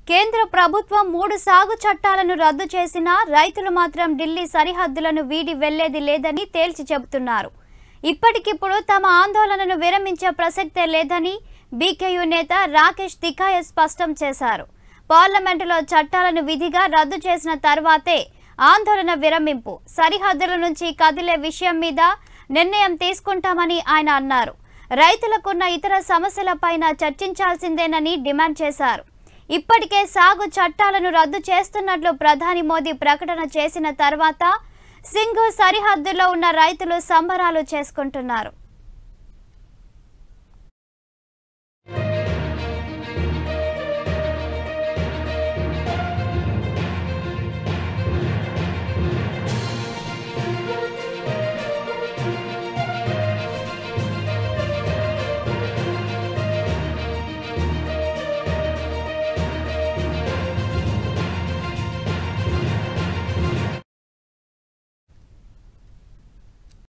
కేంద్ర ప్రభుత్వం మూడు సాగు చట్టాలను రద్దు చేసినా రైతులు మాత్రం ఢిల్లీ సరిహద్దులను వీడి వెళ్లేది లేదని తేల్చి చెబుతున్నారు ఇప్పటికిప్పుడు తమ ఆందోళనను విరమించే ప్రసక్తే లేదని బీకేయూ నేత రాకేష్ తికాయ స్పష్టం చేశారు పార్లమెంటులో చట్టాలను విధిగా రద్దు చేసిన తర్వాతే ఆందోళన విరమింపు సరిహద్దుల నుంచి కదిలే విషయం మీద నిర్ణయం తీసుకుంటామని ఆయన అన్నారు రైతులకున్న ఇతర సమస్యలపైన చర్చించాల్సిందేనని డిమాండ్ చేశారు ఇప్పటికే సాగు చట్టాలను రద్దు చేస్తున్నట్లు ప్రధాని మోదీ ప్రకటన చేసిన తర్వాత సింగు సరిహద్దులో ఉన్న రైతులు సంబరాలు చేసుకుంటున్నారు